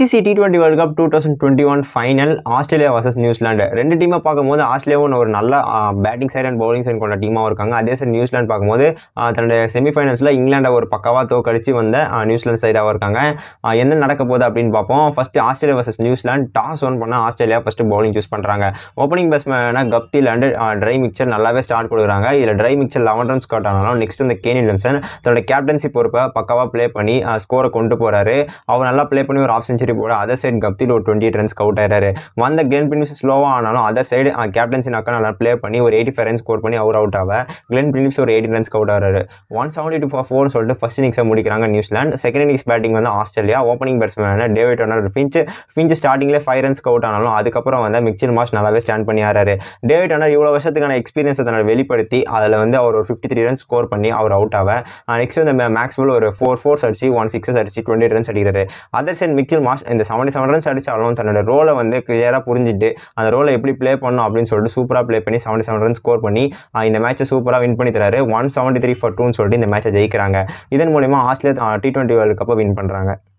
ICC T twenty world cup two thousand twenty one final Australia versus நியூசிலாந்து Zealand டீமை பார்க்கும்போது ஆஸ்திரேலியாவும் ஒரு நல்ல batting side and bowling side கொண்ட டீமாக இருக்காங்க அதே சைடு நியூசிலாந்து பார்க்கும்போது ஆஹ் தன்னுடைய செமிஃபைனல்ஸில் இங்கிலாண்டை ஒரு பக்காவாக தோக்கடிச்சு வந்த ஆஹ் நியூசிலாந்து சைடாக இருக்காங்க ஆஹ் என்ன நடக்க போகுது அப்படின்னு பார்ப்போம் first Australia versus New Zealand toss won பண்ண ஆஸ்திரேலியா ஃபர்ஸ்ட் பவுலிங் சூஸ் பண்ணுறாங்க ஓப்பனிங் பேட்ஸ்மேனாக கப்தில் அண்ட் ட்ரை மிக்சர் நல்லாவே ஸ்டார்ட் கொடுக்குறாங்க இதில் ட்ரை மிக்சர் லெவன் ரன்ஸ் கட் ஆனாலும் நெக்ஸ்ட் இந்த கேனி வில்லியம்சன் தன்னோட கேப்டன்சி பொறுப்பை பக்காவாக ப்ளே பண்ணி ஸ்கோரை கொண்டு போகிறாரு அவர் நல்லா ப்ளே பண்ணி ஒரு ஆஃப் செஞ்சுரி போட அதர் சைடு கப்தில் ஒரு டுவெண்ட்டி எயிட் ரன்ஸ் அவுட் ஆயிராரு வந்த கிளென் பிலிப்ஸ் ஸ்லோவாக ஆனாலும் அதர் சைடு கேப்டன்சி நாக்கா நல்லா ப்ளே பண்ணி ஒரு எயிட்டி ஃபைவ் ரன்ஸ் ஸ்கோர் பண்ணி அவர் அவுட் ஆக கிளென் பிலிப்ஸ் ஒரு எயிட்டி ரன்ஸ் அவுட் ஆகிறாரு one seventy two for four சொல்லிட்டு ஃபர்ஸ்ட் இன்னிங்ஸை முடிக்கிறாங்க நியூசிலாந்து செகண்ட் இன்னிங்ஸ் பேட்டிங் வந்து Australia opening batsman David Warner Finch Finch ஸ்டார்டிங்லேயே ஃபைவ் ரன்ஸ் அவுட் ஆனாலும் அதுக்கப்புறம் வந்து மிக்சில் மாஸ் நல்லாவே ஸ்டாண்ட் பண்ணி ஆறாரு டேவிட் ஒன்னர் இவ்வளோ வருஷத்துக்கான எக்ஸ்பீரியன்ஸை தன்னோட வெளிப்படுத்தி அதில் வந்து அவர் ஒரு ஃபிஃப்டி த்ரீ ரன்ஸ் ஸ்கோர் பண்ணி அவர் அவுட் ஆக நெக்ஸ்ட் வந்து மேக்ஸ்வெல் ஒரு ஃபோர் ஃபோர்ஸ் அடிச்சு ஒன் சிக்ஸஸ் அடிச்சு டுவெண்ட்டி ரன்ஸ் அடிக்கிறாரு அதர் சைட் மிக்கில் மாஸ் இந்த செவன்டி செவன் ரன்ஸ் அடிச்சாலும் தன்னோட ரோலை வந்து கிளியராக புரிஞ்சுட்டு அந்த ரோலை எப்படி ப்ளே பண்ணணும் அப்படின்னு சொல்லிட்டு சூப்பராக ப்ளே பண்ணி செவன்டி செவன் ரன் ஸ்கோர் பண்ணி ஆஹ் இந்த மேட்சை சூப்பராக வின் பண்ணி தராரு ஒன் செவன்டி த்ரீ ஃபார் டூன்னு சொல்லிட்டு இந்த மேட்சை ஜெயிக்கிறாங்க இதன் மூலிமா ஆஸ்திரேலியா டி டுவெண்ட்டி வேர்ல்டு கப்பை வின் பண்ணுறாங்க